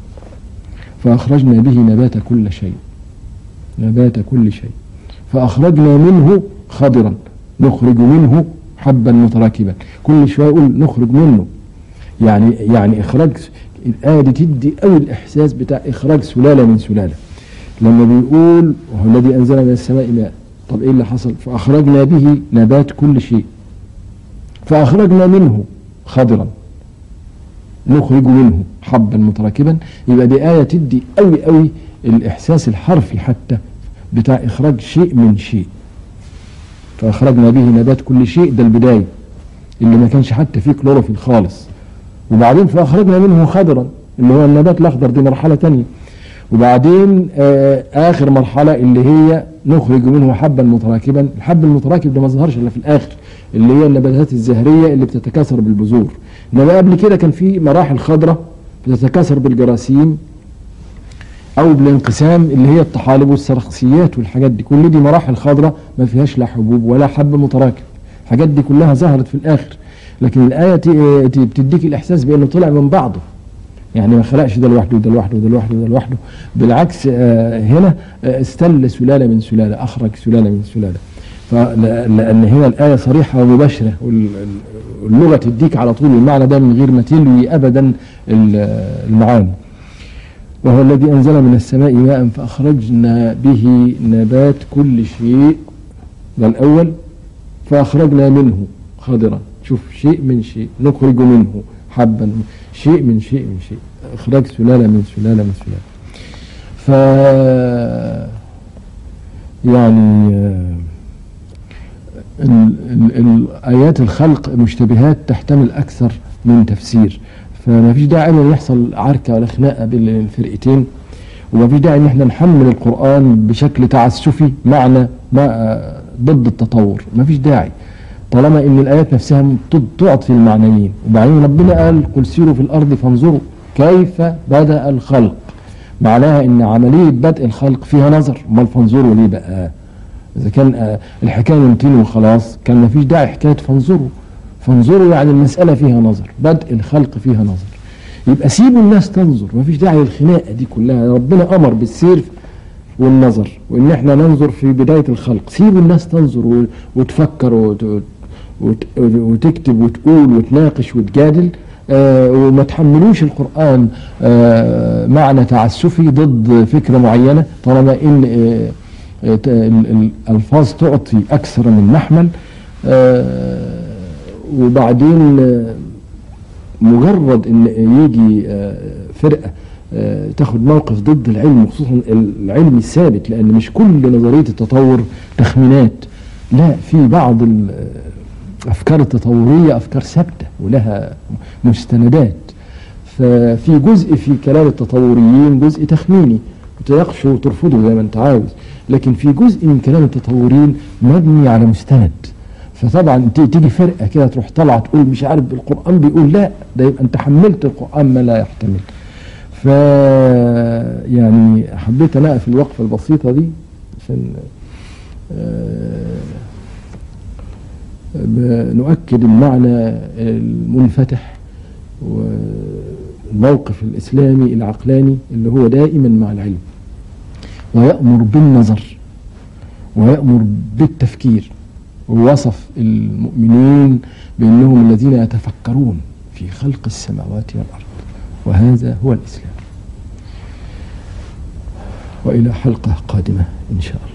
فأخرجنا به نبات كل شيء نبات كل شيء فأخرجنا منه خضرا نخرج منه حبا متراكبا كل شوية يقول نخرج منه يعني يعني إخراج الآية دي تدي أوي الإحساس بتاع إخراج سلالة من سلالة لما بيقول وهو الذي أنزل من السماء ماء طب إيه اللي حصل فأخرجنا به نبات كل شيء فأخرجنا منه خضرا نخرج منه حبا متراكبا يبقى دي آية تدي أوي أوي الإحساس الحرفي حتى بتاع إخراج شيء من شيء فأخرجنا به نبات كل شيء ده البداية اللي ما كانش حتى فيه كلوروفيل خالص وبعدين فأخرجنا منه خضرا اللي هو النبات الأخضر دي مرحلة تانية وبعدين آه آخر مرحلة اللي هي نخرج منه حبا متراكبا الحب المتراكب ده ما ظهرش إلا في الآخر اللي هي النباتات الزهرية اللي بتتكاثر بالبذور إنما قبل كده كان في مراحل خضراء بتتكاثر بالجراثيم او بالانقسام اللي هي الطحالب والسرخسيات والحاجات دي كل دي مراحل خضراء ما فيهاش لا حبوب ولا حب متراكب الحاجات دي كلها ظهرت في الاخر لكن الايه ت- ت- بتديك الاحساس بانه طلع من بعضه يعني ما خلقش ده لوحده وده لوحده وده لوحده وده لوحده بالعكس آه، هنا آه، استل سلاله من سلاله اخرج سلاله من سلاله فل- لان هنا الايه صريحه ومباشره وال- واللغه تديك على طول المعنى ده من غير ما تلوي ابدا ال- المعاني وهو الذي أنزل من السماء ماء فأخرجنا به نبات كل شيء ده الأول فأخرجنا منه خضرا شوف شيء من شيء نخرج منه حبا شيء من شيء من شيء إخراج سلالة من سلالة من سلالة ف يعني آه، ال- ال- ال- آيات الخلق مشتبهات تحتمل أكثر من تفسير فما فيش داعي ان يحصل عركة ولا خناقة بين الفرقتين وما فيش داعي ان احنا نحمل القرآن بشكل تعسفي معنى ما ضد التطور ما فيش داعي طالما ان الايات نفسها ت- تعطي المعنيين وبعدين ربنا قال قل سيروا في الارض فانظروا كيف بدأ الخلق معناها ان عملية بدء الخلق فيها نظر امال فانظروا ليه بقى إذا كان آه، الحكاية يمتين وخلاص كان ما فيش داعي حكاية فانظروا فانظروا يعني المسألة فيها نظر بدء الخلق فيها نظر يبقى سيبوا الناس تنظر ما فيش داعي للخناقة دي كلها ربنا أمر بالسير والنظر وإن احنا ننظر في بداية الخلق سيبوا الناس تنظر و- وتفكر وت- وت- وتكتب وتقول وتناقش وتجادل آه، وما تحملوش القرآن آه، معنى تعسفي ضد فكرة معينة طالما إن آه، آه، ت- ال- الألفاظ تعطي أكثر من محمل آه، وبعدين آه، مجرد ان يجي آه، فرقه آه، تاخد موقف ضد العلم خصوصا العلم الثابت لان مش كل نظريه التطور تخمينات لا في بعض الافكار التطوريه افكار ثابته ولها مستندات ففي جزء في كلام التطوريين جزء تخميني تناقشه وترفضه زي ما انت عاوز لكن في جزء من كلام التطوريين مبني على مستند فطبعا ت- تيجي فرقه كده تروح طالعه تقول مش عارف القران بيقول لا ده يبقى انت حملت القران ما لا يحتمل ف يعني حبيت انا في الوقفه البسيطه دي عشان آه، ب- نؤكد المعنى المنفتح والموقف الاسلامي العقلاني اللي هو دائما مع العلم ويأمر بالنظر ويأمر بالتفكير ووصف المؤمنين بأنهم الذين يتفكرون في خلق السماوات والأرض وهذا هو الإسلام وإلى حلقة قادمة إن شاء الله